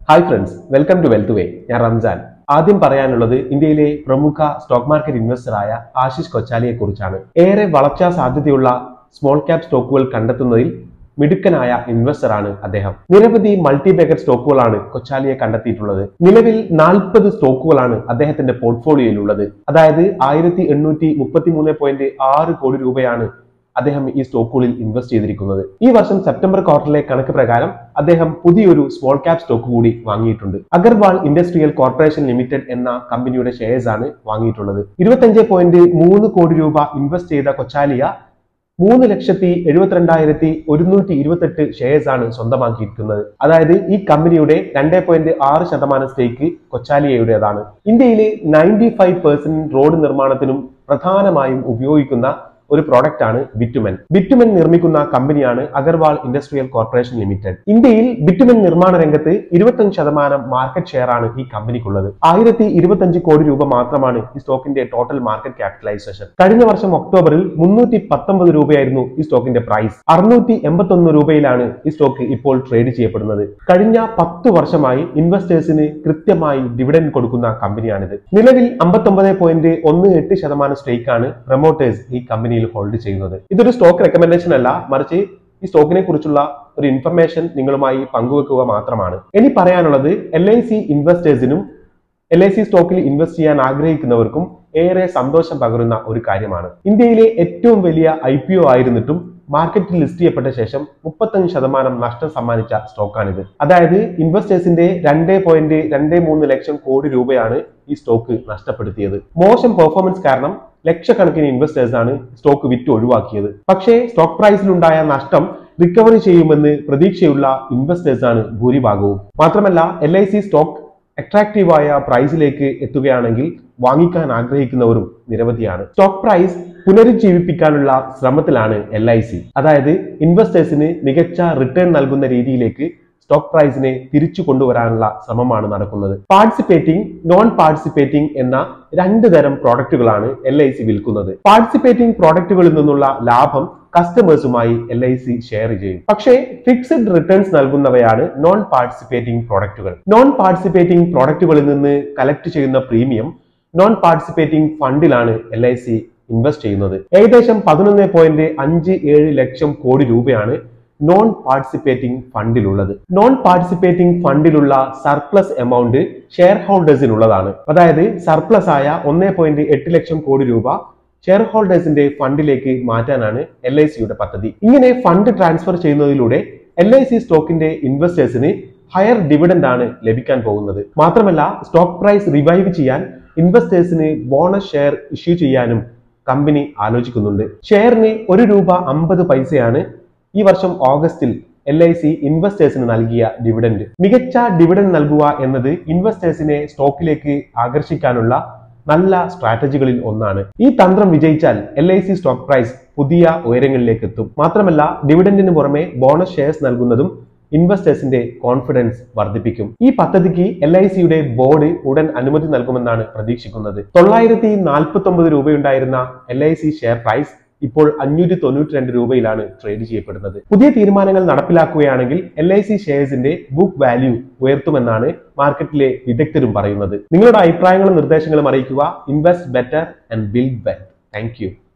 hi friends welcome to wealth way ഞാൻ റംസാൻ ആദ്യം പറയാനുള്ളത് ഇന്ത്യയിലെ പ്രമുഖ സ്റ്റോക്ക് മാർക്കറ്റ് ഇൻവെസ്റ്ററായ ആശിഷ് കൊച്ചാലിയെ കുറിച്ചാണ് ഏറെ വളർച്ചാ സാധ്യതയുള്ള സ്മോൾ ക്യാപ് സ്റ്റോക്കുകൾ കണ്ടെത്തുന്നതിൽ മിടുക്കനായ ഇൻവെസ്റ്ററാണ് അദ്ദേഹം നിരവധി മൾട്ടി ബാഗർ സ്റ്റോക്കുകളാണ് കൊച്ചാലിയെ കണ്ടെത്തിയിട്ടുള്ളത് നിലവിൽ നാൽപ്പത് സ്റ്റോക്കുകളാണ് അദ്ദേഹത്തിന്റെ പോർട്ട്ഫോളിയോയിലുള്ളത് അതായത് ആയിരത്തി എണ്ണൂറ്റി മുപ്പത്തി മൂന്ന് പോയിന്റ് ആറ് കോടി രൂപയാണ് അദ്ദേഹം ഈ സ്റ്റോക്കുകളിൽ ഇൻവെസ്റ്റ് ചെയ്തിരിക്കുന്നത് ഈ വർഷം സെപ്റ്റംബർ ക്വാർട്ടറിലെ കണക്ക് പ്രകാരം അദ്ദേഹം പുതിയൊരു സ്മോൾ ക്യാപ് സ്റ്റോക്ക് കൂടി വാങ്ങിയിട്ടുണ്ട് അഗർവാൾ ഇൻഡസ്ട്രിയൽ കോർപ്പറേഷൻ ലിമിറ്റഡ് എന്ന കമ്പനിയുടെ ഷെയർസ് ആണ് വാങ്ങിയിട്ടുള്ളത് ഇരുപത്തഞ്ച് പോയിന്റ് മൂന്ന് കോടി രൂപ ഇൻവെസ്റ്റ് ചെയ്ത കൊച്ചാലിയ മൂന്ന് ലക്ഷത്തി എഴുപത്തിരണ്ടായിരത്തി ഒരുന്നൂറ്റി ഇരുപത്തെട്ട് ഷെയർസ് ആണ് സ്വന്തമാക്കിയിരിക്കുന്നത് അതായത് ഈ കമ്പനിയുടെ രണ്ട് പോയിന്റ് ആറ് ശതമാനം സ്റ്റേക്ക് കൊച്ചാലിയയുടേതാണ് ഇന്ത്യയിലെ നയൻറ്റി ഫൈവ് പെർസെന്റ് റോഡ് നിർമ്മാണത്തിനും പ്രധാനമായും ഉപയോഗിക്കുന്ന ഒരു പ്രോഡക്റ്റ് ആണ് ബിറ്റുമൻ ബിറ്റുമൻ നിർമ്മിക്കുന്ന കമ്പനിയാണ് അഗർവാൾ ഇൻഡസ്ട്രിയൽ കോർപ്പറേഷൻ ലിമിറ്റഡ് ഇന്ത്യയിൽ ബിറ്റുമൻ നിർമ്മാണ രംഗത്ത് ഇരുപത്തഞ്ച് ശതമാനം മാർക്കറ്റ് ഷെയർ ആണ് ഈ കമ്പനിക്കുള്ളത് ആയിരത്തി ഇരുപത്തഞ്ച് കോടി രൂപ മാത്രമാണ് ഈ സ്റ്റോക്കിന്റെ ടോട്ടൽ മാർക്കറ്റ് ക്യാപിറ്റലൈസേഷൻ കഴിഞ്ഞ വർഷം ഒക്ടോബറിൽ മുന്നൂറ്റി പത്തൊമ്പത് രൂപയായിരുന്നു ഈ സ്റ്റോക്കിന്റെ പ്രൈസ് അറുന്നൂറ്റി എൺപത്തി ഒന്ന് രൂപയിലാണ് ഈ സ്റ്റോക്ക് ഇപ്പോൾ ട്രേഡ് ചെയ്യപ്പെടുന്നത് കഴിഞ്ഞ പത്ത് വർഷമായി ഇൻവെസ്റ്റേഴ്സിന് കൃത്യമായി ഡിവിഡൻഡ് കൊടുക്കുന്ന കമ്പനിയാണിത് നിലവിൽ അമ്പത്തൊമ്പത് പോയിന്റ് ഒന്ന് എട്ട് ശതമാനം സ്റ്റേക്കാണ് പ്രൊമോട്ടേഴ്സ് ഈ കമ്പനിയിൽ ഹോൾഡ് ചെയ്യുന്നത് ഇതൊരു സ്റ്റോക്ക് റെക്കമെൻഡേഷൻ അല്ല മറിച്ച് ഈ സ്റ്റോക്കിനെ കുറിച്ചുള്ള ഒരു ഇൻഫർമേഷൻ നിങ്ങളുമായി പങ്കുവെക്കുക മാത്രമാണ് ഇനി പറയാനുള്ളത് എൽ ഐ സി ഇൻവെസ്റ്റേഴ്സിനും എൽ ഐ സി സ്റ്റോക്കിൽ ഇൻവെസ്റ്റ് ചെയ്യാൻ ആഗ്രഹിക്കുന്നവർക്കും ഏറെ സന്തോഷം പകരുന്ന ഒരു കാര്യമാണ് ഇന്ത്യയിലെ ഏറ്റവും വലിയ ഐ പി ഒ ആയിരുന്നിട്ടും മാർക്കറ്റിൽ ലിസ്റ്റ് ചെയ്യപ്പെട്ട ശേഷം മുപ്പത്തഞ്ച് ശതമാനം നഷ്ടം സമ്മാനിച്ച സ്റ്റോക്കാണിത് അതായത് ഇൻവെസ്റ്റേഴ്സിന്റെ രണ്ട് പോയിന്റ് രണ്ട് മൂന്ന് ലക്ഷം കോടി രൂപയാണ് ഈ സ്റ്റോക്ക് നഷ്ടപ്പെടുത്തിയത് മോശം പെർഫോമൻസ് കാരണം ലക്ഷക്കണക്കിന് ഇൻവെസ്റ്റേഴ്സ് ആണ് സ്റ്റോക്ക് വിറ്റ് ഒഴിവാക്കിയത് പക്ഷേ സ്റ്റോക്ക് പ്രൈസിലുണ്ടായ നഷ്ടം റിക്കവറി ചെയ്യുമെന്ന് പ്രതീക്ഷയുള്ള ഇൻവെസ്റ്റേഴ്സ് ആണ് ഭൂരിഭാഗവും മാത്രമല്ല എൽ ഐ സി സ്റ്റോക്ക് അട്രാക്റ്റീവായ പ്രൈസിലേക്ക് എത്തുകയാണെങ്കിൽ വാങ്ങിക്കാൻ ആഗ്രഹിക്കുന്നവരും നിരവധിയാണ് സ്റ്റോക്ക് പ്രൈസ് പുനരുജ്ജീവിപ്പിക്കാനുള്ള ശ്രമത്തിലാണ് എൽ ഐ സി അതായത് ഇൻവെസ്റ്റേഴ്സിന് മികച്ച റിട്ടേൺ നൽകുന്ന രീതിയിലേക്ക് സ്റ്റോക്ക് പ്രൈസിനെ തിരിച്ചു കൊണ്ടുവരാനുള്ള ശ്രമമാണ് നടക്കുന്നത് പാർട്ടിസിപ്പേറ്റിംഗ് നോൺ പാർട്ടിസിപ്പേറ്റിംഗ് എന്ന രണ്ട് തരം പ്രോഡക്റ്റുകളാണ് എൽ ഐ സി വിൽക്കുന്നത് പാർട്ടിസിപ്പേറ്റിംഗ് പ്രോഡക്റ്റുകളിൽ നിന്നുള്ള ലാഭം കസ്റ്റമേഴ്സുമായി എൽ ഐ സി ഷെയർ ചെയ്യും പക്ഷേ ഫിക്സഡ് റിട്ടേൺസ് നൽകുന്നവയാണ് നോൺ പാർട്ടിസിപ്പേറ്റിംഗ് പ്രോഡക്റ്റുകൾ നോൺ പാർട്ടിസിപ്പേറ്റിംഗ് പ്രോഡക്റ്റുകളിൽ നിന്ന് കളക്ട് ചെയ്യുന്ന പ്രീമിയം നോൺ പാർട്ടിസിപ്പേറ്റിംഗ് ഫണ്ടിലാണ് എൽ ഐ സി ഇൻവെസ്റ്റ് ചെയ്യുന്നത് ഏകദേശം പതിനൊന്ന് പോയിന്റ് അഞ്ച് ഏഴ് ലക്ഷം കോടി രൂപയാണ് നോൺ പാർട്ടിസിപ്പേറ്റിംഗ് ഫണ്ടിലുള്ളത് നോൺ പാർട്ടിസിപ്പേറ്റിംഗ് ഫണ്ടിലുള്ള സർപ്ലസ് എമൗണ്ട് ഷെയർ ഹോൾഡേഴ്സിനുള്ളതാണ് അതായത് സർപ്ലസ് ആയ ഒന്ന് പോയിന്റ് എട്ട് ലക്ഷം കോടി രൂപ ഷെയർ ഹോൾഡേഴ്സിന്റെ ഫണ്ടിലേക്ക് മാറ്റാനാണ് എൽ ഐ സിയുടെ പദ്ധതി ഇങ്ങനെ ഫണ്ട് ട്രാൻസ്ഫർ ചെയ്യുന്നതിലൂടെ എൽ ഐ സി സ്റ്റോക്കിന്റെ ഇൻവെസ്റ്റേഴ്സിന് ഹയർ ഡിവിഡൻഡ് ആണ് ലഭിക്കാൻ പോകുന്നത് മാത്രമല്ല സ്റ്റോക്ക് പ്രൈസ് റിവൈവ് ചെയ്യാൻ ഇൻവെസ്റ്റേഴ്സിന് ബോണസ് ഷെയർ ഇഷ്യൂ ചെയ്യാനും കമ്പനി ആലോചിക്കുന്നുണ്ട് ഷെയറിന് ഒരു രൂപ അമ്പത് പൈസയാണ് ഈ വർഷം ഓഗസ്റ്റിൽ എൽ ഐ സി ഇൻവെസ്റ്റേഴ്സിന് നൽകിയ ഡിവിഡൻഡ് മികച്ച ഡിവിഡൻഡ് നൽകുക എന്നത് ഇൻവെസ്റ്റേഴ്സിനെ സ്റ്റോക്കിലേക്ക് ആകർഷിക്കാനുള്ള നല്ല സ്ട്രാറ്റജികളിൽ ഒന്നാണ് ഈ തന്ത്രം വിജയിച്ചാൽ L I C stock price പുതിയ ഉയരങ്ങളിലേക്ക് എത്തും മാത്രമല്ല ഡിവിഡൻഡിന് പുറമെ ബോണസ് ഷെയർസ് നൽകുന്നതും ഇൻവെസ്റ്റേഴ്സിന്റെ കോൺഫിഡൻസ് വർദ്ധിപ്പിക്കും ഈ പദ്ധതിക്ക് എൽ ഐ സിയുടെ ബോർഡ് ഉടൻ അനുമതി നൽകുമെന്നാണ് പ്രതീക്ഷിക്കുന്നത് തൊള്ളായിരത്തി നാൽപ്പത്തി ഒമ്പത് രൂപയുണ്ടായിരുന്ന L I C share price ഇപ്പോൾ അഞ്ഞൂറ്റി തൊണ്ണൂറ്റി രണ്ട് രൂപയിലാണ് ട്രേഡ് ചെയ്യപ്പെടുന്നത് പുതിയ തീരുമാനങ്ങൾ നടപ്പിലാക്കുകയാണെങ്കിൽ എൽ ഐ സി ഷെയർസിന്റെ ബുക്ക് വാല്യൂ ഉയർത്തുമെന്നാണ് മാർക്കറ്റിലെ വിദഗ്ധരും പറയുന്നത് നിങ്ങളുടെ അഭിപ്രായങ്ങളും നിർദ്ദേശങ്ങളും അറിയിക്കുക invest better and build wealth thank